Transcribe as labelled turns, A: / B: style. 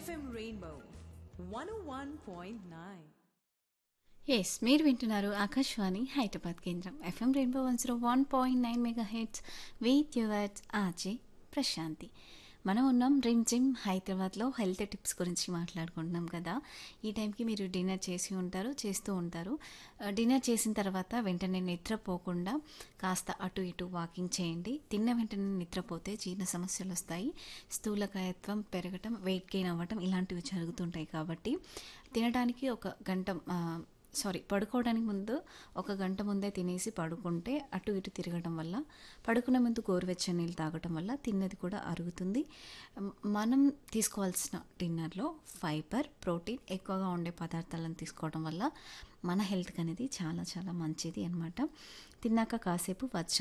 A: FM Rainbow 101.9.
B: Yes మీరు వింటున్నారు ఆకాశవాణి హైదరాబాద్ కేంద్రం FM rainbow one zero one point nine megahertz with yours RJ Prashanti మనం ఉన్నాం రిమ్ జిమ్ హైదరాబాద్లో హెల్త్ టిప్స్ గురించి మాట్లాడుకుంటున్నాం కదా ఈ టైంకి మీరు డిన్నర్ చేసి ఉంటారు చేస్తూ ఉంటారు ఆ, డిన్నర్ చేసిన తర్వాత వెంటనే నిద్రపోకుండా కాస్త అటు ఇటు వాకింగ్ చేయండి తిన్న వెంటనే నిద్రపోతే జీర్ణ సమస్యలు వస్తాయి స్థూలకాయత్వం పెరగటం వెయిట్ గెయిన్ అవ్వటం ఇలాంటివి జరుగుతుంటాయి కాబట్టి తినడానికి ఒక గంట ఆ, సారీ పడుకోవడానికి ముందు ఒక గంట ముందే తినేసి పడుకుంటే అటు ఇటు తిరగడం వల్ల పడుకునే ముందు గోరువెచ్చని నీళ్ళు తాగటం వల్ల తిన్నది కూడా అరుగుతుంది మ్, మనం తీసుకోవాల్సిన డిన్నర్లో ఫైబర్ ప్రోటీన్ ఎక్కువగా ఉండే పదార్థాలను తీసుకోవడం వల్ల మన హెల్త్కి అనేది చాలా చాలా మంచిది అనమాట తిన్నాక కాసేపు వచ్చ